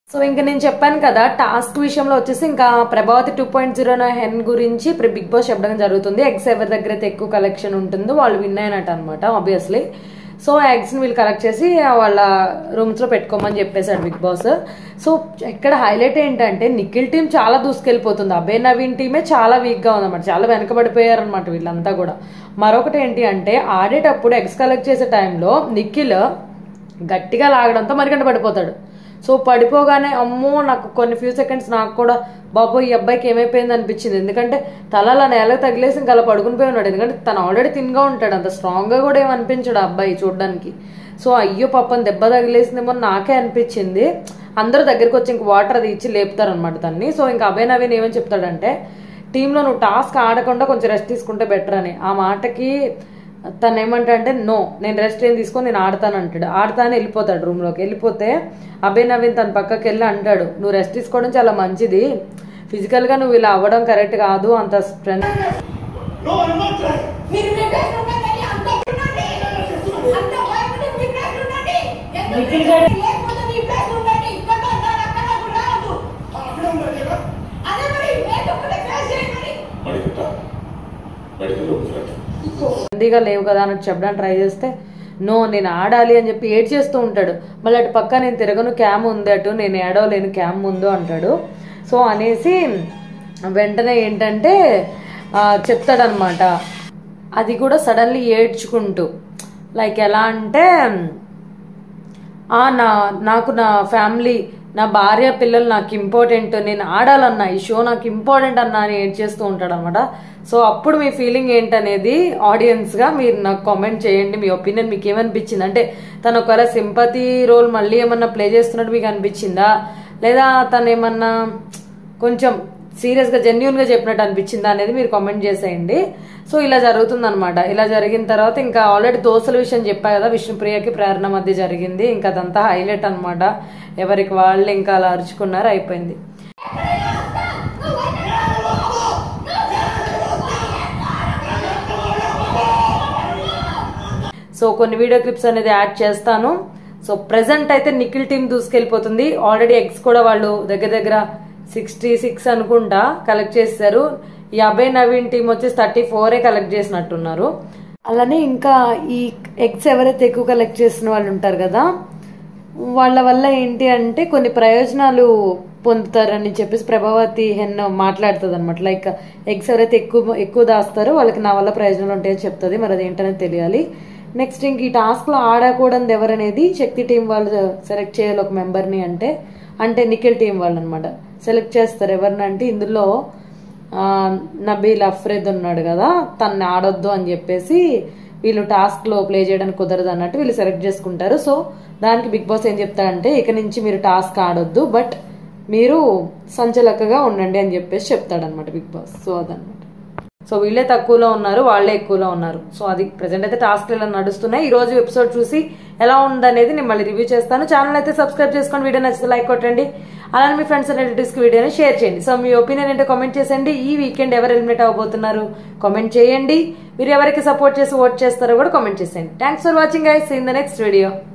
So ఇంకా నేను చెప్పాను కదా టాస్క్ విషయంలో వచ్చేసి ఇంకా ప్రభావతి టూ పాయింట్ జీరో హెన్ గురించి ఇప్పుడు బిగ్ బాస్ చెప్పడం జరుగుతుంది ఎగ్స్ ఎవరి దగ్గర అయితే ఎక్కువ కలెక్షన్ ఉంటుందో వాళ్ళు విన్ అయినట్టు అనమాట ఆబ్వియస్లీ సో ఎగ్స్ ని వీళ్ళు కలెక్ట్ చేసి వాళ్ళ రూమ్స్ లో పెట్టుకోమని చెప్పేశాడు బిగ్ బాస్ సో ఇక్కడ హైలైట్ ఏంటంటే నిఖిల్ టీం చాలా దూసుకెళ్ళిపోతుంది అభయ్ నవీన్ టీమే చాలా వీక్ గా ఉందన్నమాట చాలా వెనకబడిపోయారు అనమాట వీళ్ళంతా కూడా మరొకటి ఏంటి అంటే ఆడేటప్పుడు ఎగ్స్ కలెక్ట్ చేసే టైంలో నిఖిల్ గట్టిగా లాగడంతో మరిగంట పడిపోతాడు సో పడిపోగానే అమ్మో నాకు కొన్ని ఫ్యూ సెకండ్స్ నాకు కూడా బాబు ఈ అబ్బాయికి ఏమైపోయింది అనిపించింది ఎందుకంటే తల అలా నేలకు తగిలేసి ఇంకా అలా పడుకుని పోయి ఉన్నాడు ఎందుకంటే తను ఆల్రెడీ తిన్గా ఉంటాడు అంత స్ట్రాంగ్ గా కూడా ఏమి అనిపించాడు ఆ అబ్బాయి చూడడానికి సో అయ్యో పాపం దెబ్బ తగిలేసిందేమో అని నాకే అనిపించింది అందరూ దగ్గరికి వచ్చి ఇంక వాటర్ అది ఇచ్చి లేపుతారనమాట తన్ని సో ఇంకా అభయ్ నవీన్ ఏమని చెప్తాడంటే టీంలో నువ్వు టాస్క్ ఆడకుండా కొంచెం రెస్ట్ తీసుకుంటే బెటర్ అని ఆ మాటకి తను ఏమంటా అంటే నో నేను రెస్ట్ ఏం తీసుకొని నేను ఆడతాను అంటాడు ఆడతానే వెళ్ళిపోతాడు రూమ్ లోకి వెళ్ళిపోతే అభయ్ నవీన్ తన పక్కకి వెళ్ళి అంటాడు నువ్వు రెస్ట్ తీసుకోవడం చాలా మంచిది ఫిజికల్ గా నువ్వు ఇలా అవ్వడం కరెక్ట్ కాదు అంత strength No, I'm not trying. మీరు ప్రిపేర్ ఉండండి అంత ఉండండి అంత భయపడి ప్రిపేర్ ఉండండి లేకపోతే మీ ప్లేస్ ఉండండి ఇక్కడ ఉన్నారు అక్కడ ఉండదు అక్కడే ఉండాలి కదా అదే మరి లేకపోతే ప్లేస్ చేయండి మడికట్ట మడికలు ఒకసారి హెల్దీగా లేవు కదా అని చెప్పడానికి ట్రై చేస్తే నో నేను ఆడాలి అని చెప్పి ఏడ్ చేస్తూ ఉంటాడు మళ్ళీ అటు పక్క నేను తిరగను క్యామ్ ఉంది అటు నేను ఏడవలేను క్యామ్ ముందు అంటాడు సో అనేసి వెంటనే ఏంటంటే ఆ, చెప్తాడనమాట అది కూడా సడన్లీ ఏడ్చుకుంటూ లైక్ ఎలా అంటే ఆ నా నాకు నా ఫ్యామిలీ నా భార్య పిల్లలు నాకు ఇంపార్టెంట్ నేను ఆడాలన్నా ఈ షో నాకు ఇంపార్టెంట్ అన్నా అని ఏడ్ చేస్తూ ఉంటాడు అనమాట సో అప్పుడు మీ ఫీలింగ్ ఏంటనేది ఆడియన్స్ గా మీరు నాకు కామెంట్ చేయండి మీ ఒపీనియన్ మీకు ఏమనిపించింది అంటే తను ఒకవేళ సింపతి రోల్ మళ్ళీ ఏమన్నా ప్లే చేస్తున్నట్టు మీకు అనిపించిందా లేదా తను ఏమన్నా కొంచెం సీరియస్ గా జెన్యున్ గా చెప్పినట్టు అనిపించిందా అనేది మీరు కామెంట్ చేసేయండి సో ఇలా జరుగుతుంది అనమాట ఇలా జరిగిన తర్వాత ఇంకా ఆల్రెడీ దోశల విషయం చెప్పా కదా విష్ణుప్రియకి ప్రేరణ మధ్య జరిగింది ఇంకా అదంతా హైలైట్ అన్నమాట ఎవరికి వాళ్ళు ఇంకా అలా అరుచుకున్నారు అయిపోయింది సో కొన్ని వీడియో క్లిప్స్ అనేది యాడ్ చేస్తాను సో ప్రెసెంట్ అయితే నిఖిల్ టీం దూసుకెళ్ళిపోతుంది ఆల్రెడీ ఎగ్స్ కూడా వాళ్ళు దగ్గర దగ్గర సిక్స్టీ సిక్స్ అనుకుంటా కలెక్ట్ చేశారు ఈ అభయ్ నవీన్ టీం వచ్చేసి థర్టీ ఫోరే కలెక్ట్ చేసినట్టున్నారు అలానే ఇంకా ఈ ఎగ్స్ ఎవరైతే ఎక్కువ కలెక్ట్ చేసిన వాళ్ళు ఉంటారు కదా వాళ్ళ వల్ల ఏంటి అంటే కొన్ని ప్రయోజనాలు పొందుతారని చెప్పేసి ప్రభావతి హెన్ మాట్లాడుతుంది అనమాట లైక్ ఎగ్స్ ఎవరైతే ఎక్కువ ఎక్కువ దాస్తారో వాళ్ళకి నా వల్ల ప్రయోజనాలు ఉంటాయని చెప్తుంది మరి అది ఏంటనేది తెలియాలి నెక్స్ట్ ఇంక ఈ టాస్క్ లో ఆడకూడదు ఎవరనేది శక్తి టీం వాళ్ళు సెలెక్ట్ చేయాలి ఒక మెంబర్ని అంటే అంటే నిఖిల్ టీం వాళ్ళు అనమాట సెలెక్ట్ చేస్తారు ఎవరిని అంటే ఇందులో ఆ, నబీల్ అఫ్రేద్ ఉన్నాడు కదా తన్ని ఆడొద్దు అని చెప్పేసి వీళ్ళు టాస్క్ లో ప్లే చేయడానికి కుదరదు అన్నట్టు వీళ్ళు సెలెక్ట్ చేసుకుంటారు సో దానికి బిగ్ బాస్ ఏం చెప్తాడంటే ఇక నుంచి మీరు టాస్క్ ఆడొద్దు బట్ మీరు సంచలకగా ఉండండి అని చెప్పేసి చెప్తాడనమాట బిగ్ బాస్ సో అదనమాట సో వీళ్ళే తక్కువలో ఉన్నారు వాళ్ళే ఎక్కువలో ఉన్నారు సో అది ప్రెసెంట్ అయితే టాస్క్ ఇలా నడుస్తున్నాయి ఈ రోజు ఎపిసోడ్ చూసి ఎలా ఉందనేది నేను మళ్ళీ రివ్యూ చేస్తాను ఛానల్ అయితే సబ్స్క్రైబ్ చేసుకోండి వీడియో నచ్చితే లైక్ కొట్టండి అలానే మీ ఫ్రెండ్స్ అండ్ రిలేటివ్స్ కి వీడియోని షేర్ చేయండి సో మీ ఒపీనియన్ ఏంటో కామెంట్ చేసేయండి ఈ వీకెండ్ ఎవరు ఎలిమినేట్ అవ్వబోతున్నారు కామెంట్ చేయండి మీరు ఎవరికి సపోర్ట్ చేసి ఓట్ చేస్తారో కూడా కామెంట్ చేసేయండి thanks for watching guys in the next video